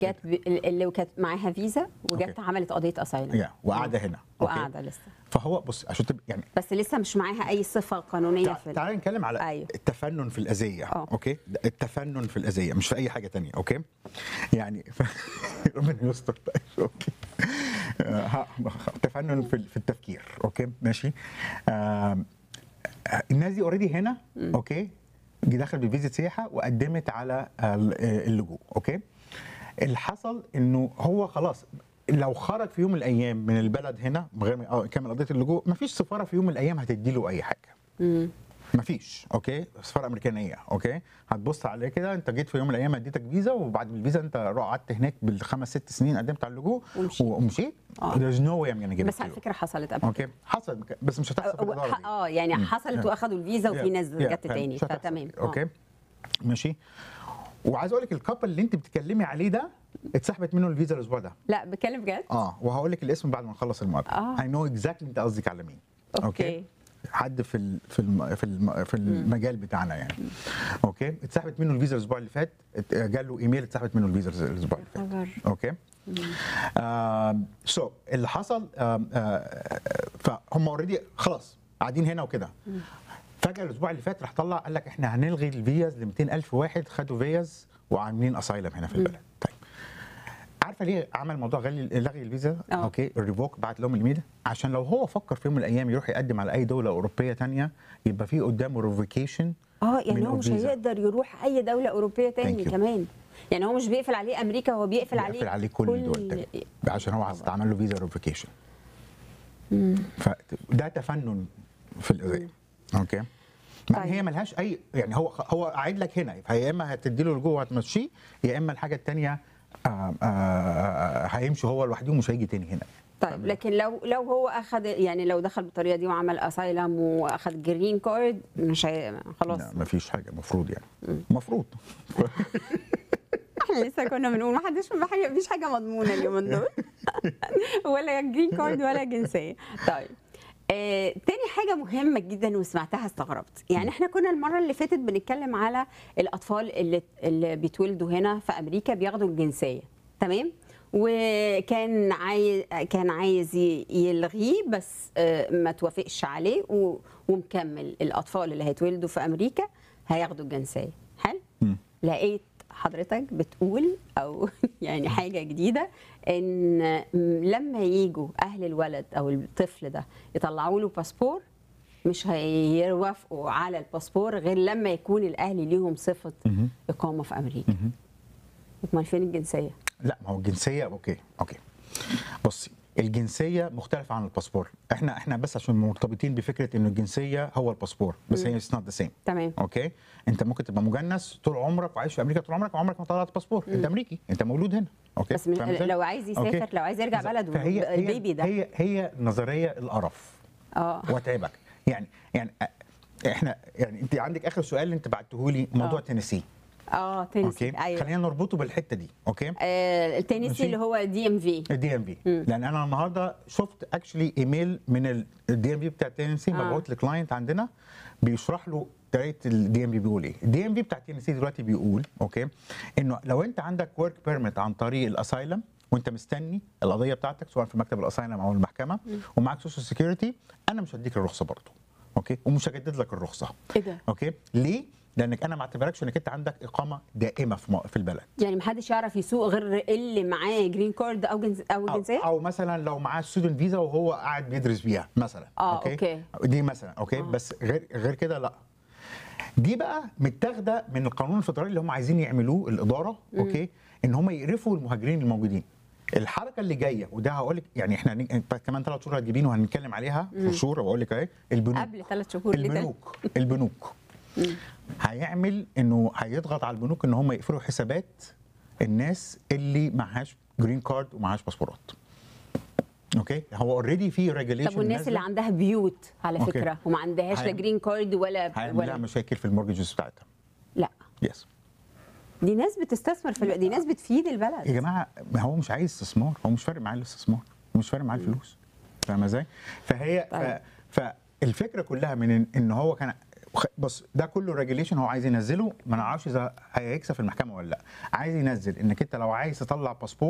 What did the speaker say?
جت ب... اللي كانت معاها فيزا وجت أوكي. عملت قضيه اسايلم يا وقاعده هنا أوكي؟ وقاعده لسه فهو بص عشان تبقى يعني بس لسه مش معاها اي صفه قانونيه تع- في ال- تعالى نتكلم على أيوه. التفنن في الاذيه آه. اوكي ده التفنن في الاذيه مش في اي حاجه تانية اوكي يعني ف... ربنا يستر طيب، اوكي آه، ها- تفنن في في التفكير اوكي ماشي آم، آه، الناس دي اوريدي هنا اوكي جه دخل بفيزا سياحه وقدمت على ال- آه، اللجوء اوكي اللي حصل انه هو خلاص لو خرج في يوم من الايام من البلد هنا من غير ما آه، يكمل قضيه اللجوء مفيش سفاره في يوم من الايام هتدي له اي حاجه مم. مفيش اوكي سفاره امريكانيه اوكي هتبص عليه كده انت جيت في يوم من الايام اديتك فيزا وبعد الفيزا انت رو- قعدت هناك بالخمس ست سنين قدمت على اللجوء ومشيت. ومشيت آه. there's no way I'm gonna give بس it to على you. فكره حصلت قبل اوكي حصل بس مش هتحصل في أو- الاداره دي. اه يعني مم. حصلت Yeah. واخدوا الفيزا وفي Yeah. ناس Yeah. جت فاهم. تاني مش هتحصل. فتمام آه. اوكي ماشي وعايز اقول لك الكابل اللي انت بتتكلمي عليه ده اتسحبت منه الفيزا الاسبوع ده لا بتكلم بجد اه وهقول لك الاسم بعد ما نخلص المقابله آه. اي نو اكزاكتلي انت قصدك على مين أوكي. حد في ال- في الم في الم في المجال بتاعنا يعني اوكي اتسحبت منه الفيزا الاسبوع اللي فات ات- جاله ايميل اتسحبت منه الفيزا الاسبوع اللي فات خبر. اوكي سو اللي حصل آم، آه، فهم اوريدي خلاص قاعدين هنا وكده فجاه الاسبوع اللي فات راح طلع قال لك احنا هنلغي الفيز ل 200000 واحد خدوا فيز وعاملين اسايلم هنا في البلد طيب عارفه ليه عمل موضوع غلي لغي الفيزا آه. اوكي الريفوك بعت لهم الميديا عشان لو هو فكر في يوم من الايام يروح يقدم على اي دوله اوروبيه تانية يبقى في قدامه ريفيكيشن اه يعني من هو مش الفيزا. هيقدر يروح اي دوله اوروبيه تاني Thank you. كمان يعني هو مش بيقفل عليه امريكا هو بيقفل عليه بيقفل عليه كل الدول التانية عشان هو عايز تعمل له فيزا ريفيكيشن فده تفنن في الاذيه اوكي مع إن طيب. هي ملهاش اي يعني هو هو قاعد لك هنا فهي يا اما هتدي له لجوه وهتمشيه يا اما الحاجه الثانيه هيمشي هو لوحده ومش هيجي تاني هنا طيب لكن لو لو هو اخذ يعني لو دخل بالطريقه دي وعمل اسايلم واخذ جرين كارد مش هي خلاص لا مفيش حاجه المفروض يعني المفروض احنا لسه كنا بنقول ما حدش مفيش حاجه مضمونه اليومين دول ولا جرين كارد ولا جنسيه طيب آه، تاني حاجة مهمة جدا وسمعتها استغربت يعني احنا كنا المرة اللي فاتت بنتكلم على الأطفال اللي, اللي بيتولدوا هنا في أمريكا بياخدوا الجنسية تمام وكان عايز كان عايز ي- يلغيه بس آه، ما توافقش عليه و- ومكمل الأطفال اللي هيتولدوا في أمريكا هياخدوا الجنسية حلو مم. لقيت حضرتك بتقول او يعني حاجه جديده ان لما يجوا اهل الولد او الطفل ده يطلعوا له باسبور مش هيوافقوا على الباسبور غير لما يكون الاهل ليهم صفه مهم. اقامه في امريكا امال فين الجنسيه لا ما هو الجنسيه اوكي اوكي بصي الجنسيه مختلفه عن الباسبور احنا احنا بس عشان مرتبطين بفكره انه الجنسيه هو الباسبور بس هي اتس نوت ذا سيم تمام اوكي انت ممكن تبقى مجنس طول عمرك وعايش في امريكا طول عمرك وعمرك ما طلعت باسبور انت امريكي انت مولود هنا اوكي بس مش فاهم إزاي؟ لو عايز يسافر أوكي. لو عايز يرجع بالظبط. بلده فهي هي البيبي ده هي هي نظريه القرف اه واتعبك يعني يعني احنا يعني انت عندك اخر سؤال اللي انت بعته لي موضوع آه. تينيسي اه تنسي اوكي ايوه خلينا نربطه بالحته دي اوكي آه التنسي ماشي. اللي هو دي ام في الدي ام في لان انا النهارده شفت اكشلي ايميل من الدي ام في بتاع تينيسي آه. مبعوث لكلاينت عندنا بيشرح له طريقه الدي ام في بيقول ايه الدي ام في بتاع تينيسي دلوقتي بيقول اوكي انه لو انت عندك ورك بيرميت عن طريق الاسايلم وانت مستني القضيه بتاعتك سواء في مكتب الاسايلم او المحكمه ومعاك سوشيال سيكيورتي انا مش هديك الرخصه برضه اوكي ومش هجدد لك الرخصه ايه ده اوكي ليه لانك انا ما اعتبركش انك انت عندك اقامه دائمه في م- في البلد يعني محدش يعرف يسوق غير اللي معاه جرين كارد او جنس او أو, جنسيه او مثلا لو معاه ستودنت فيزا وهو قاعد بيدرس بيها مثلا آه، أوكي. دي مثلا اوكي آه. بس غير غير كده لا دي بقى متاخده من القانون الفدرالي اللي هم عايزين يعملوه الاداره اوكي ان هم يقرفوا المهاجرين الموجودين الحركه اللي جايه وده هقول لك يعني احنا هن- انت كمان ثلاث شهور هتجيبين وهنتكلم عليها في شهور وبقول لك اهي البنوك قبل ثلاث شهور ليه ده؟ البنوك البنوك هيعمل انه هيضغط على البنوك ان هم يقفلوا حسابات الناس اللي معهاش جرين كارد ومعهاش باسبورات اوكي هو اوريدي في ريجوليشن طب والناس اللي عندها بيوت على أوكي. فكره وما عندهاش لا هي- جرين كارد ولا هيعمل لها ولا مشاكل في المورجز بتاعتها لا يس دي ناس بتستثمر في الب... دي ناس بتفيد البلد يا جماعه ما هو مش عايز استثمار هو مش فارق معاه الاستثمار هو مش فارق معاه الفلوس فاهمه ازاي؟ فهي طيب. ف... فالفكره كلها من إن- ان هو كان خ- بص ده كله ريجوليشن هو عايز ينزله ما نعرفش اذا هيكسب في المحكمه ولا لا عايز ينزل انك انت لو عايز تطلع باسبور